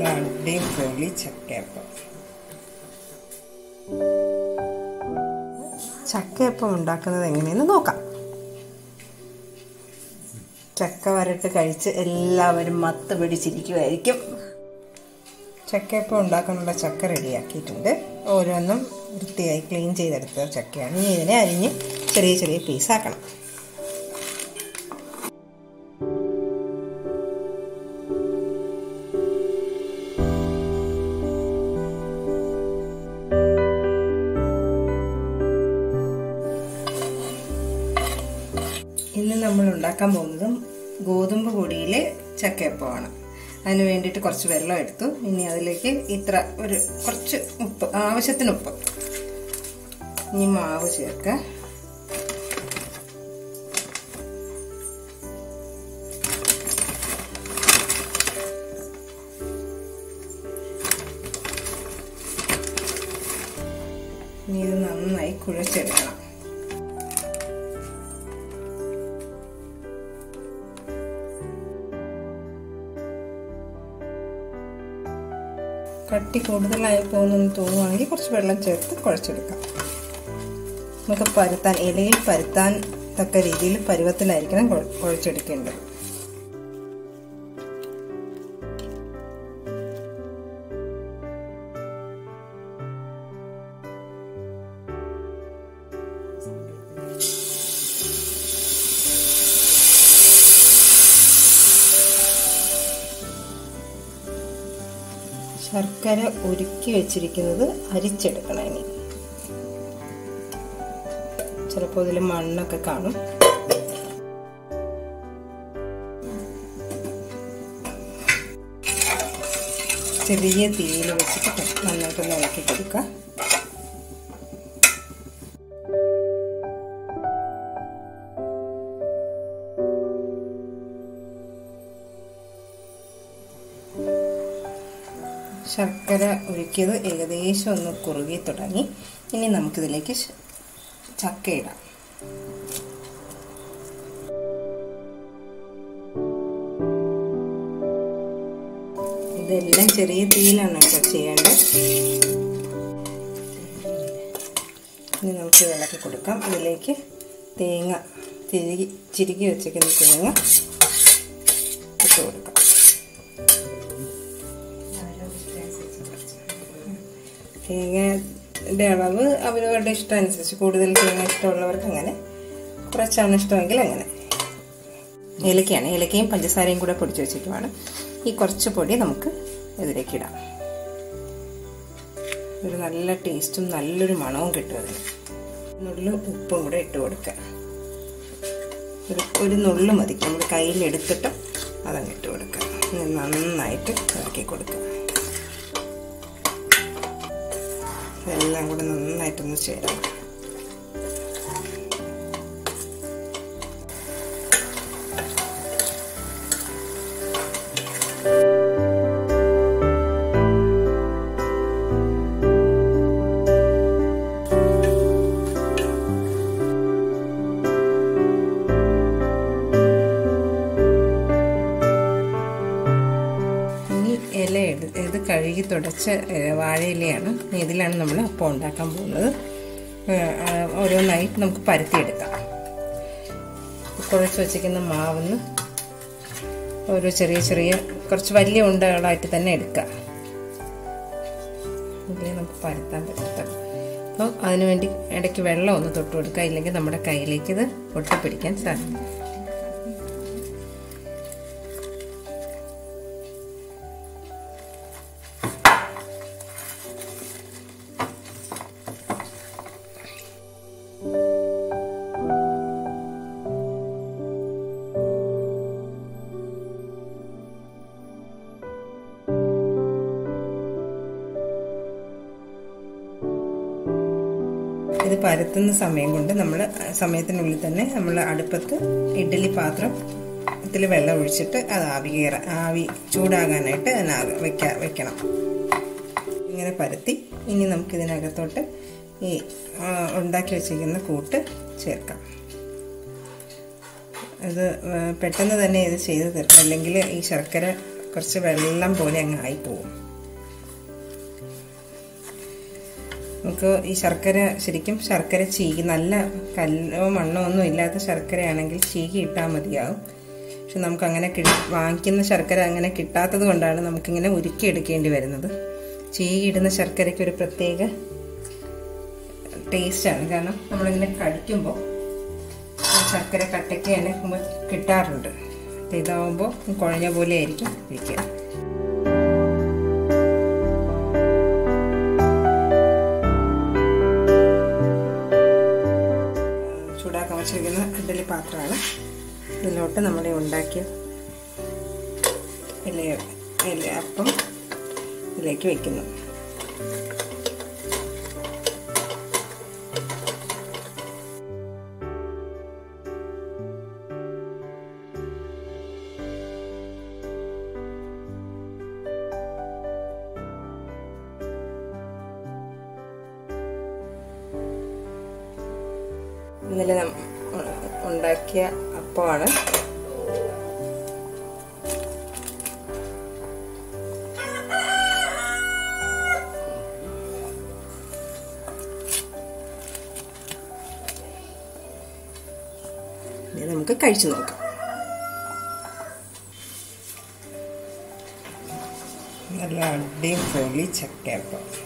നല്ല അടിപൊളി ചക്കയപ്പം ചക്കയപ്പം ഉണ്ടാക്കുന്നത് എങ്ങനെയെന്ന് നോക്കാം ചക്ക വരട്ട് കഴിച്ച് എല്ലാവരും മത്ത് പിടിച്ചിരിക്കുമായിരിക്കും ചക്കയപ്പം ഉണ്ടാക്കാനുള്ള ചക്ക റെഡിയാക്കിയിട്ടുണ്ട് ഓരോന്നും വൃത്തിയായി ക്ലീൻ ചെയ്തെടുത്ത ചക്കയാണ് ഇനി ഇതിനെ അരിഞ്ഞ് ചെറിയ ചെറിയ പീസാക്കണം ഇന്ന് നമ്മൾ ഉണ്ടാക്കാൻ പോകുന്നതും ഗോതമ്പ് പൊടിയിലെ ചക്കയപ്പമാണ് അതിന് വേണ്ടിയിട്ട് കുറച്ച് വെള്ളം എടുത്തു ഇനി അതിലേക്ക് ഇത്ര ഒരു കുറച്ച് ഉപ്പ് ആവശ്യത്തിന് ഉപ്പ് ഇനി മാവ് ചേർക്കുക ഇനി ഇത് നന്നായി കുഴച്ചെടുക്കണം കട്ടി കൂടുതലായി പോകുന്നെന്ന് തോന്നുവാണെങ്കിൽ കുറച്ച് വെള്ളം ചേർത്ത് കുഴച്ചെടുക്കാം നമുക്ക് പരുത്താൻ ഇലയിൽ പരുത്താൻ തക്ക രീതിയിൽ പരുവത്തിലായിരിക്കണം കുഴച്ചെടുക്കേണ്ടത് ശർക്കര ഉരുക്കി വെച്ചിരിക്കുന്നത് അരിച്ചെടുക്കണം ഇനി ചിലപ്പോൾ ഇതിൽ മണ്ണൊക്കെ കാണും ചെറിയ തീയിൽ വെച്ചിട്ട് നന്നായിട്ടൊന്ന് ഇളക്കി കൊടുക്കുക ശർക്കര ഒഴിക്കിയത് ഏകദേശം ഒന്ന് കുറുകി തുടങ്ങി ഇനി നമുക്കിതിലേക്ക് ചക്ക ഇടാം ഇതെല്ലാം ചെറിയ തീയിലാണ് കേട്ടോ ചെയ്യേണ്ടത് ഇനി നമുക്ക് ഇളക്കി കൊടുക്കാം ഇതിലേക്ക് തേങ്ങ തിരികി ചിരുകി വെച്ചിരിക്കുന്ന തേങ്ങ ഇട്ട് കൊടുക്കാം തേങ്ങയുടെ അളവ് അവരവരുടെ ഇഷ്ടം അനുസരിച്ച് കൂടുതൽ തേങ്ങ ഇഷ്ടമുള്ളവർക്ക് അങ്ങനെ കുറച്ചാണ് ഇഷ്ടമെങ്കിൽ അങ്ങനെ ഏലക്കയാണ് ഏലക്കയും പഞ്ചസാരയും കൂടെ പൊടിച്ചു വെച്ചിട്ടുമാണ് ഈ കുറച്ച് പൊടി നമുക്ക് ഇതിലേക്ക് ഇടാം ഒരു നല്ല ടേസ്റ്റും നല്ലൊരു മണവും കിട്ടും അതിന് നുള്ളു ഉപ്പും കൂടെ ഇട്ട് കൊടുക്കുക ഒരു ഒരു നുള്ളു മതി നമ്മൾ കയ്യിലെടുത്തിട്ട് അതങ്ങ് ഇട്ട് കൊടുക്കുക നന്നായിട്ട് ഇറക്കി കൊടുക്കുക എല്ലാം കൂടെ നന്നായിട്ടൊന്ന് ചേരാം ഇല ഇത് കഴുകി തുടച്ച വാഴയിലയാണ് ഇതിലാണ് നമ്മൾ അപ്പം ഉണ്ടാക്കാൻ പോകുന്നത് ഓരോന്നായി നമുക്ക് പരത്തിയെടുക്കാം കുഴച്ച് വച്ചിരിക്കുന്ന മാവിന്ന് ഓരോ ചെറിയ ചെറിയ കുറച്ച് വലിയ ഉണ്ടകളായിട്ട് തന്നെ എടുക്കുക ഇതിൽ നമുക്ക് പരത്താൻ പറ്റത്തുള്ളൂ അപ്പോൾ അതിനുവേണ്ടി ഇടയ്ക്ക് വെള്ളം ഒന്ന് തൊട്ട് കൊടുക്കുക ഇല്ലെങ്കിൽ നമ്മുടെ കയ്യിലേക്ക് ഇത് ഒട്ടിപ്പിടിക്കാൻ സാധിക്കും ഇത് പരത്തുന്ന സമയം കൊണ്ട് നമ്മൾ സമയത്തിനുള്ളിൽ തന്നെ നമ്മൾ അടുപ്പത്ത് ഇഡ്ഡലി പാത്രം ത്തിൽ വെള്ളം ഒഴിച്ചിട്ട് അത് ആവി കയറ ആവി ചൂടാകാനായിട്ട് അതിനാക വെക്ക വെക്കണം ഇങ്ങനെ പരത്തി ഇനി നമുക്കിതിനകത്തോട്ട് ഈ ഉണ്ടാക്കി വെച്ചിരിക്കുന്ന കൂട്ട് ചേർക്കാം ഇത് പെട്ടെന്ന് തന്നെ ഇത് ചെയ്ത് തീർക്കാം അല്ലെങ്കിൽ ഈ ശർക്കര കുറച്ച് വെള്ളം പോലെ അങ്ങ് ആയിപ്പോവും നമുക്ക് ഈ ശർക്കര ശരിക്കും ശർക്കര ചീകി നല്ല കല്ലോ മണ്ണോ ഒന്നും ഇല്ലാത്ത ശർക്കരയാണെങ്കിൽ ചീകി ഇട്ടാൽ മതിയാവും പക്ഷെ നമുക്ക് അങ്ങനെ വാങ്ങിക്കുന്ന ശർക്കര അങ്ങനെ കിട്ടാത്തത് കൊണ്ടാണ് നമുക്കിങ്ങനെ ഉരുക്കിയെടുക്കേണ്ടി വരുന്നത് ചീകി ഇടുന്ന ശർക്കരയ്ക്ക് ഒരു പ്രത്യേക ടേസ്റ്റാണ് കാരണം നമ്മളിങ്ങനെ കടിക്കുമ്പോൾ ശർക്കര കട്ടയ്ക്ക് തന്നെ കിട്ടാറുണ്ട് അപ്പം ഇതാവുമ്പോൾ കുഴഞ്ഞ പോലെ ആയിരിക്കും ഇരിക്കുക ചൂടാക്കാൻ വെച്ചിരിക്കുന്ന ഇഡ്ഡലി പാത്രമാണ് ഇതിലോട്ട് നമ്മൾ ഉണ്ടാക്കിയ ഇല ഇല അപ്പം ഇതിലേക്ക് വെക്കുന്നു ഇന്നലെ ഉണ്ടാക്കിയ അപ്പമാണ് നമുക്ക് കഴിച്ചു നോക്കാം നല്ല അടിപൊളി ചക്കയപ്പം